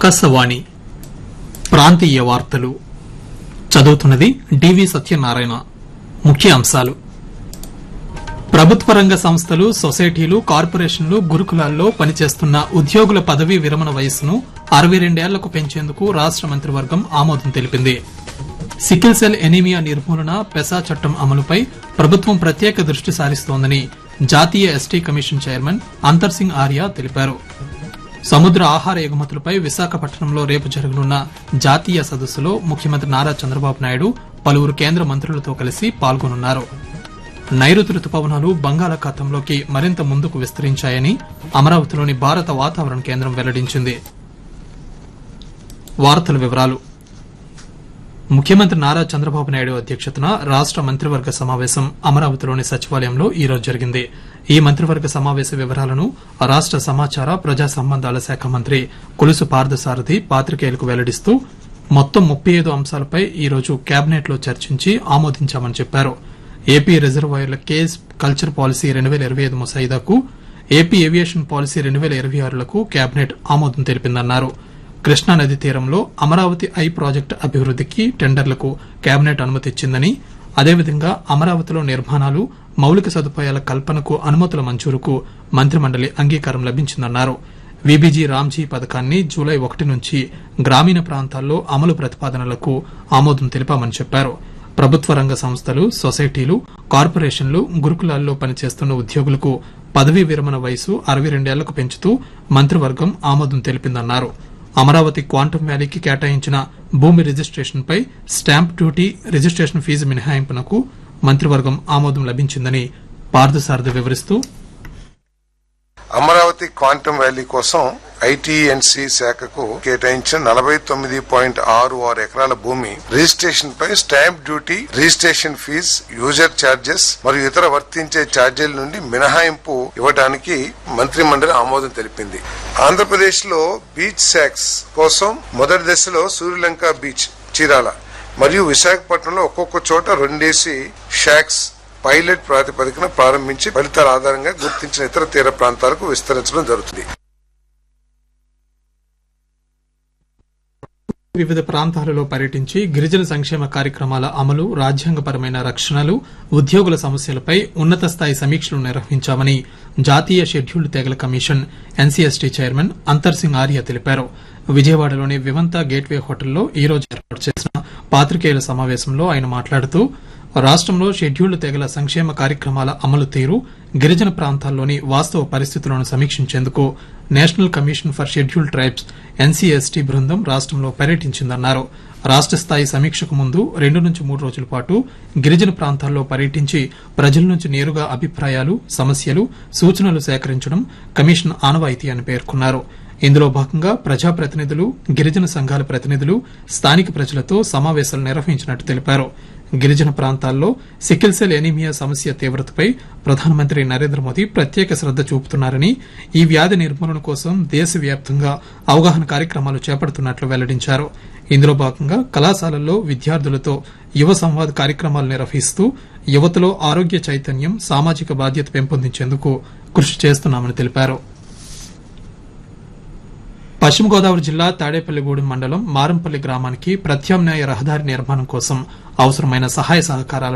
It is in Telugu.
ఆకాశవాణి ప్రాంతీయ వార్తలు చదువుతున్నది డివి సత్యనారాయణ ముఖ్య అంశాలు ప్రభుత్వ రంగ సంస్థలు సొసైటీలు కార్పొరేషన్లు గురుకులాల్లో పనిచేస్తున్న ఉద్యోగుల పదవీ విరమణ వయస్సును అరవై రెండేళ్లకు పెంచేందుకు రాష్ట మంత్రివర్గం ఆమోదం తెలిపింది సికిల్ సెల్ ఎనీమియా నిర్మూలన పెసా చట్టం అమలుపై ప్రభుత్వం ప్రత్యేక దృష్టి సారిస్తోందని జాతీయ ఎస్టీ కమిషన్ చైర్మన్ అంతర్ సింగ్ ఆర్య తెలిపారు సముద్ర ఆహార ఎగుమతులపై విశాఖపట్నంలో రేపు జరగనున్న జాతీయ సదస్సులో ముఖ్యమంత్రి నారా చంద్రబాబు నాయుడు పలువురు కేంద్ర మంత్రులతో కలిసి పాల్గొనున్నారు నైరుతి రుతుపవనాలు బంగాళాఖాతంలోకి మరింత ముందుకు విస్తరించాయని అమరావతిలోని భారత వాతావరణ కేంద్రం వెల్లడించింది వార్తల వివరాలు ముఖ్యమంత్రి నారా చంద్రబాబు నాయుడు అధ్యక్షతన రాష్ట మంత్రివర్గ సమావేశం అమరావతిలోని సచివాలయంలో ఈ రోజు జరిగింది ఈ మంత్రివర్గ సమావేశ వివరాలను రాష్ట సమాచార ప్రజా సంబంధాల శాఖ మంత్రి కొలుసు పార్థసారథి పాత్రికేయులకు వెల్లడిస్తూ మొత్తం ముప్పై ఐదు అంశాలపై ఈ రోజు కేబినెట్ లో చర్చించి ఆమోదించామని చెప్పారు ఏపీ రిజర్వాయర్ల కేస్ కల్చర్ పాలసీ రెండు వేల ఇరవై ఐదు ముసాయిదాకు ఏపీ ఏవియేషన్ పాలసీ రెండు వేల ఇరవై ఆరులకు కేబినెట్ ఆమోదం తెలిపిందన్నారు కృష్ణా నది తీరంలో అమరావతి ఐ ప్రాజెక్టు అభివృద్దికి టెండర్లకు కేబినెట్ అనుమతి ఇచ్చిందని అదేవిధంగా అమరావతిలో నిర్మాణాలు మౌలిక సదుపాయాల కల్పనకు అనుమతుల మంజూరుకు మంత్రిమండలి అంగీకారం లభించిందన్నారు విబిజీ రామ్జీ పథకాన్ని జూలై ఒకటి నుంచి గ్రామీణ ప్రాంతాల్లో అమలు ప్రతిపాదనలకు ఆమోదం తెలిపామని చెప్పారు ప్రభుత్వ రంగ సంస్థలు సొసైటీలు కార్పొరేషన్లు గురుకులాల్లో పనిచేస్తున్న ఉద్యోగులకు పదవీ విరమణ వయసు అరవై రెండేళ్లకు పెంచుతూ మంత్రివర్గం ఆమోదం తెలిపిందన్నారు అమరావతి క్వాంటమ్ వ్యాలీకి కేటాయించిన భూమి రిజిస్ట్రేషన్పై స్టాంప్ డ్యూటీ రిజిస్ట్రేషన్ ఫీజు మినహాయింపునకు మంత్రివర్గం ఆమోదం లభించిందని పార్థసారథి వివరిస్తూ అమరావతి క్వాంటమ్ వ్యాలీ కోసం ఐటీఎన్సీ శాఖకు కేటాయించిన నలభై తొమ్మిది పాయింట్ ఆరు ఆరు ఎకరాల భూమి రిజిస్ట్రేషన్ పై stamp duty registration fee user charges మరియు ఇతర వర్తించే ఛార్జీల నుండి మినహాయింపు ఇవ్వడానికి మంత్రి మండలి ఆమోదం తెలిపింది ఆంధ్రప్రదేశ్ లో బీచ్ శాక్స్ కోసం మొదటి దశలో సూర్యలంక బీచ్ చీరాల మరియు విశాఖపట్నంలో ఒక్కొక్క చోట రెండేసి షాక్స్ పైలట్ ప్రాతిపదికన ప్రారంభించి ఫలితాల ఆధారంగా గుర్తించిన ఇతర తీర ప్రాంతాలకు విస్తరించడం జరుగుతుంది వివిధ ప్రాంతాలలో పర్యటించి గిరిజన సంక్షేమ కార్యక్రమాల అమలు రాజ్యాంగపరమైన రక్షణలు ఉద్యోగుల సమస్యలపై ఉన్నత స్థాయి సమీక్షలు నిర్వహించామని జాతీయ షెడ్యూల్డ్ తెగల కమిషన్ ఎన్సీఎస్టీ చైర్మన్ అంతర్ సింగ్ ఆర్య తెలిపారు విజయవాడలోని వివంత గేట్వే హోటల్లో ఈ రోజు ఏర్పాటు చేసిన పాత్రికేయుల సమావేశంలో ఆయన మాట్లాడుతూ రాష్టంలో షెడ్యూల్డ్ తెగల సంక్షేమ కార్యక్రమాల అమలు తీరు గిరిజన ప్రాంతాల్లోని వాస్తవ పరిస్థితులను సమీక్షించేందుకు national commission for scheduled tribes NCST బృందం రాష్టంలో పర్యటించిందన్నారు రాష్ట స్థాయి సమీక్షకు ముందు రెండు నుంచి మూడు రోజుల పాటు గిరిజన ప్రాంతాల్లో పర్యటించి ప్రజల నుంచి నేరుగా అభిప్రాయాలు సమస్యలు సూచనలు సేకరించడం కమిషన్ ఆనవాయితీ అని పేర్కొన్నారు ఇందులో భాగంగా ప్రజాప్రతినిధులు గిరిజన సంఘాల ప్రతినిధులు స్థానిక ప్రజలతో సమావేశాలు నిర్వహించినట్టు తెలిపారు గిరిజన ప్రాంతాల్లో సికిల్ సెల్ ఎనీమియా సమస్య తీవ్రతపై ప్రధానమంత్రి నరేంద్ర మోదీ ప్రత్యేక శ్రద్ద చూపుతున్నారని ఈ వ్యాధి నిర్మూలన కోసం దేశవ్యాప్తంగా అవగాహన కార్యక్రమాలు చేపడుతున్నట్లు వెల్లడించారు ఇందులో భాగంగా కళాశాలల్లో విద్యార్థులతో యువ సంవాద్ కార్యక్రమాలు నిర్వహిస్తూ యువతలో ఆరోగ్య చైతన్యం సామాజిక బాధ్యత పెంపొందించేందుకు కృషి చేస్తున్నామని తెలిపారు పశ్చిమ గోదావరి జిల్లా తాడేపల్లిగూడెం మండలం మారంపల్లి గ్రామానికి ప్రత్యామ్నాయ రహదారి నిర్మాణం కోసం అవసరమైన సహాయ సహకారాలను